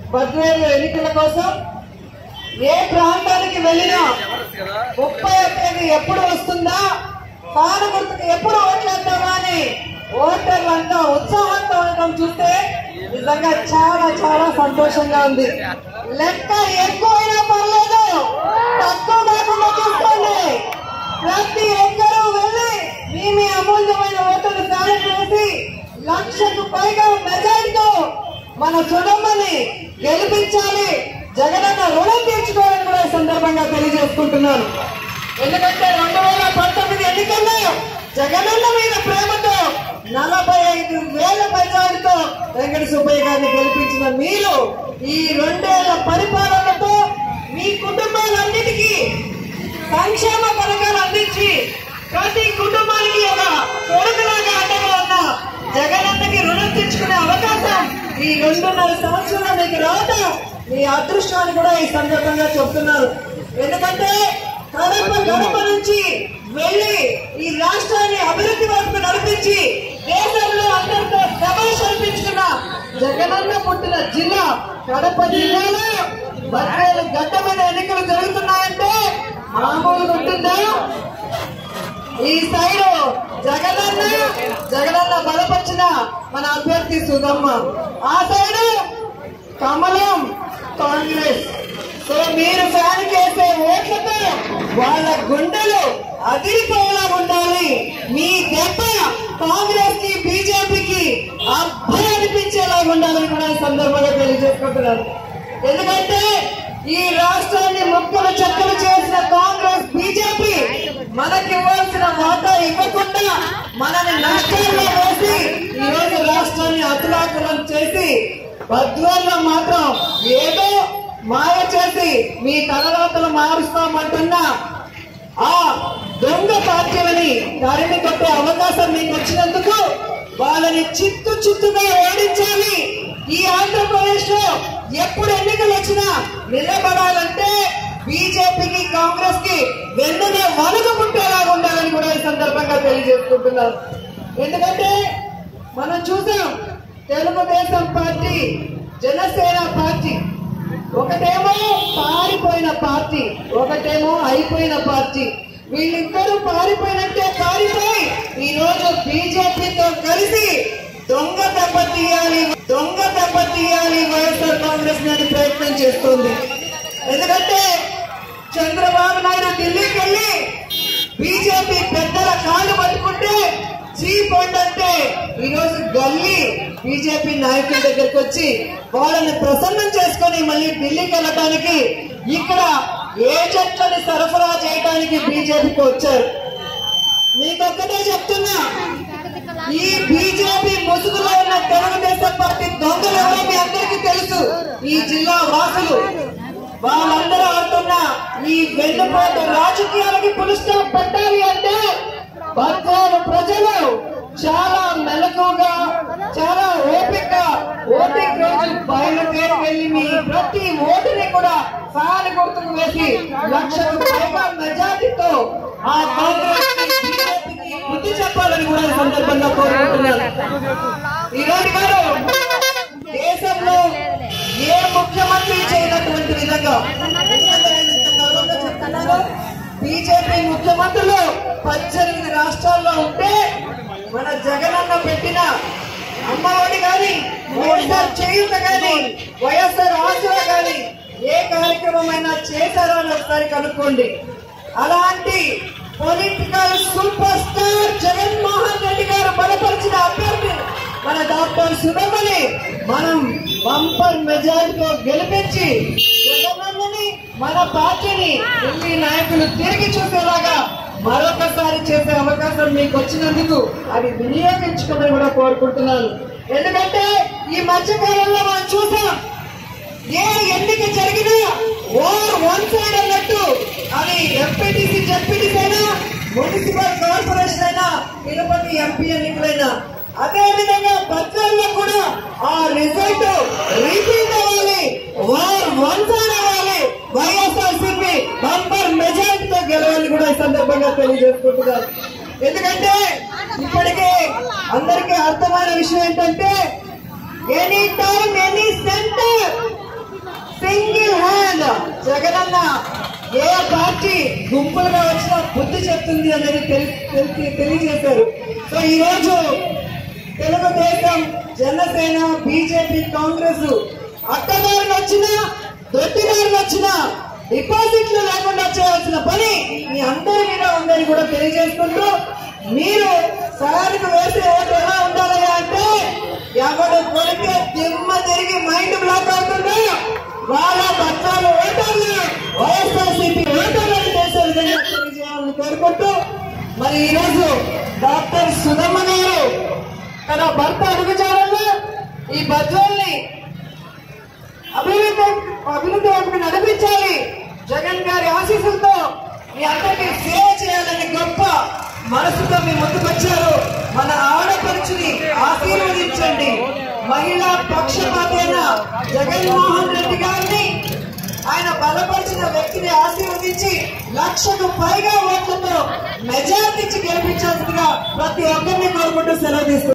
బద్వేలు ఎన్నికల కోసం ఏ ప్రాంతానికి వెళ్ళినా ముప్పై తేదీ ఎప్పుడు వస్తుందా కాను గుర్తుకు ఎప్పుడు ఓట్లేద్దామా అని ఓటర్లంతా ఉత్సాహంతో ఉండడం చూస్తే నిజంగా చాలా చాలా సంతోషంగా ఉంది లెక్క ఎక్కువైనా పర్లేదు తక్కువ కాకుండా చూసుకోండి ప్రతి ఒక్కరూ వెళ్ళి మీ మీ అమూల్యమైన ఓటును సాయం చేసి లక్షకు పైగా మెజారిటీతో మన సుడమ్మని గెలిపించాలి జగనన్న రుణం తీర్చుకోవాలని కూడా ఈ సందర్భంగా తెలియజేసుకుంటున్నాను ఎందుకంటే రెండు వేల పంతొమ్మిది ఎన్నికల్లో జగనన్న మీద ప్రేమతో నలభై ఐదు వేల మెజారిటీతో వెంకట సుబ్బయ్య గారిని గెలిపించిన మీరు ఈ రెండేళ్ల పరిపాలనతో మీ కుటుంబాలన్నిటికీ సంక్షేమ పథకాలు అందించి ప్రతి కుటుంబానికి ఒక కొడుకులాగా అండగా ఉన్న జగనన్నకి రుణం తెచ్చుకునే అవకాశం ఈ రెండున్నర సంవత్సరాలు మీకు రావటం మీ అదృష్టాన్ని కూడా ఈ సందర్భంగా చెప్తున్నారు ఎందుకంటే గడప గడప నుంచి వెళ్ళి ఈ రాష్ట్రాన్ని అభివృద్ధి వైపు నడిపించి దేశంలో అందరితో సభలు కల్పించుకున్న జగనన్న పుట్టిన జిల్లా కడప జిల్లాలో బద్వేలు గడ్డ మీద ఎన్నికలు జరుగుతున్నాయంటే మామూలుగా ఉంటుందా ఈ సైడ్ జగనన్న జగనన్న బలపరిచిన మన అభ్యర్థి సుధమ్మ ఆ సైడ్ కమలం కాంగ్రెస్ సో మీరు ఫ్యాన్ చేసే ఓట్లతో వాళ్ళ గుండెలు అదిరిపోయేలా ఉండాలి మీ దెబ్బ కాంగ్రెస్ కి బీజేపీకి అబ్బా అనిపించేలా ఉండాలని కూడా ఈ సందర్భంగా తెలియజేసుకుంటున్నారు ఎందుకంటే ఈ రాష్ట్రాన్ని ముక్కలు చెక్కలు చేసిన కాంగ్రెస్ బీజేపీ మనకి ఇవ్వాల్సిన వాటా ఇవ్వకుండా మనని నష్టాల్లో వేసి ఈ రోజు రాష్ట్రాన్ని అతులాకులం చేసి బద్వేల్లో మాత్రం ఏదో మాయ చేసి మీ తలరాతలు మారుస్తామంటున్నా ఆ దొంగ పార్టీలని తరిమి కొట్టే అవకాశం మీకు వచ్చినందుకు వాళ్ళని చిత్తు చిత్తుగా ఓడించాలి ఈ ఆంధ్రప్రదేశ్ లో ఎప్పుడు ఎన్నికలు వచ్చినా నిలబడాలంటే బీజేపీకి కాంగ్రెస్ కి వెంటనే వణుకు పుట్టేలాగా ఉండాలని కూడా ఈ సందర్భంగా తెలియజేసుకుంటున్నారు ఎందుకంటే మనం చూసాం తెలుగుదేశం పార్టీ జనసేన పార్టీ ఒకటేమో పారిపోయిన పార్టీ ఒకటేమో అయిపోయిన పార్టీ వీళ్ళిద్దరూ పారిపోయినట్టే పారిపోయి ఈ రోజు బీజేపీతో కలిసి దొంగ దెబ్బ తీయాలి దొంగ దెబ్బ తీయాలి వైఎస్ఆర్ కాంగ్రెస్ అని ప్రయత్నం చేస్తుంది ఎందుకంటే చంద్రబాబు నాయుడు ఢిల్లీకి వెళ్ళి బీజేపీ పెద్దల కాళ్ళు పట్టుకుంటే చీప్ అంటే ఈ రోజు గల్లీ బీజేపీ నాయకుల దగ్గరికి వచ్చి వాళ్ళని ప్రసన్నం చేసుకొని మళ్ళీ ఢిల్లీకి వెళ్ళటానికి ఇక్కడ ఏజెంట్లని సరఫరా చేయడానికి బీజేపీకి వచ్చారు మీకొక్కటే చెప్తున్నా ఈ బీజేపీ ముసుగులో ఉన్న తెలుగుదేశం పార్టీ దొంగలు ఎవరో మీ అందరికీ తెలుసు ఈ జిల్లా వాసులు వాళ్ళందరూ అంటున్న ఈ వెన్నుపోటు రాజకీయాలకి పులుస్తా పెట్టాలి అంటే బద్వేలు ప్రజలు చాలా మెలకుగా చాలా ఓపిక ఓటింగ్ రోజు బయలుదేరి వెళ్ళి మీ ప్రతి ఓటుని కూడా ఫ్యాన్ గుర్తుకు వేసి లక్షల పైగా మెజార్టీతో ఆ కాంగ్రెస్ కి, బీజేపీకి బుద్ధి చెప్పాలని కూడా ఈ సందర్భంగా కోరుకుంటున్నాను ఈరోజు గారు దేశంలో ఏ ముఖ్యమంత్రి చేయనటువంటి విధంగా ఎందుకంటే నేను ఇంత గర్వంగా చెప్తున్నాను బీజేపీ ముఖ్యమంత్రులు పద్దెనిమిది రాష్ట్రాల్లో ఉంటే మన జగనన్న పెట్టిన అమ్మఒడి గాని వైఎస్ఆర్ చేయూత గాని వైఎస్ఆర్ ఆసరా గాని ఏ కార్యక్రమం అయినా చేశారో అని ఒకసారి కనుక్కోండి అలాంటి political super star Jaganmohan Reddy garu బలపరిచిన అభ్యర్థి మన డాక్టర్ సుబ్రహ్మణి మనం బంపర్ మెజారిటీతో గెలిపించి జగనన్నని మన పార్టీని ఢిల్లీ నాయకులు తిరిగి చూసేలాగా మరొకసారి చేసే అవకాశం మీకు వచ్చినందుకు అది వినియోగించుకోమని కూడా కోరుకుంటున్నాను ఎందుకంటే ఈ మధ్య కాలంలో మనం చూసాం ఏ ఎన్నిక జరిగినా ఓర్ వన్ సైడ్ అన్నట్టు అది ఎంపీటీసీ జెడ్పీటీసీ అయినా మున్సిపల్ కార్పొరేషన్ అయినా తిరుపతి ఎంపీ ఎన్నికలైనా అదే విధంగా బద్వేల్లో కూడా ఆ రిజల్ట్ రిపీట్ అవ్వాలి వార్ వన్ సైడ్ అవ్వాలి వైఎస్ఆర్సీపీ బంపర్ మెజారిటీతో గెలవాలని కూడా ఈ సందర్భంగా తెలియజేసుకుంటున్నారు ఎందుకంటే ఇప్పటికే అందరికీ అర్థమైన విషయం ఏంటంటే any time any centre single hand Jaganna ఏ పార్టీ గుంపులుగా వచ్చినా బుద్ధి చెప్తుంది అనేది తెలి- తెలి- తెలియజేశారు సో ఈ రోజు తెలుగుదేశం జనసేన బీజేపీ కాంగ్రెస్ అక్కదారులు వచ్చినా దొడ్డిదారులు వచ్చినా డిపాజిట్లు లేకుండా చేయాల్సిన పని మీ అందరి మీద ఉందని కూడా తెలియజేసుకుంటూ మీరు సారికి వేసే ఓటు ఎలా ఉండాలయ్యా అంటే ఎవడు కొడితే దిమ్మ తిరిగి మైండ్ బ్లాక్ అవుతుందో వాళ్ళ పట్టాలు ఓటర్లు వైఎస్ఆర్సీపీ ఓటర్లను చేసే విధంగా తెలియజేయాలని కోరుకుంటూ మరి ఈరోజు డాక్టర్ సుధమ్మ గారు తన భర్త అడుగుజాడల్లో ఈ బడ్జెట్ని అభివృద్ధి అభివృద్ధి వైపు నడిపించాలి జగన్ గారి ఆశీస్సులతో మీ అందరికీ సేవ చేయాలని గొప్ప మనసుతో మీ ముందుకొచ్చారు మన ఆడపడుచుని ఆశీర్వదించండి మహిళా పక్షపాతైన జగన్మోహన్ రెడ్డి గారిని ఆయన బలపరిచిన వ్యక్తిని ఆశీర్వదించి లక్షకు పైగా ఓట్లతో మెజార్టీ ఇచ్చి గెలిపించాల్సిందిగా ప్రతి ఒక్కరిని కోరుకుంటూ సెలవు తీసుకుంటారు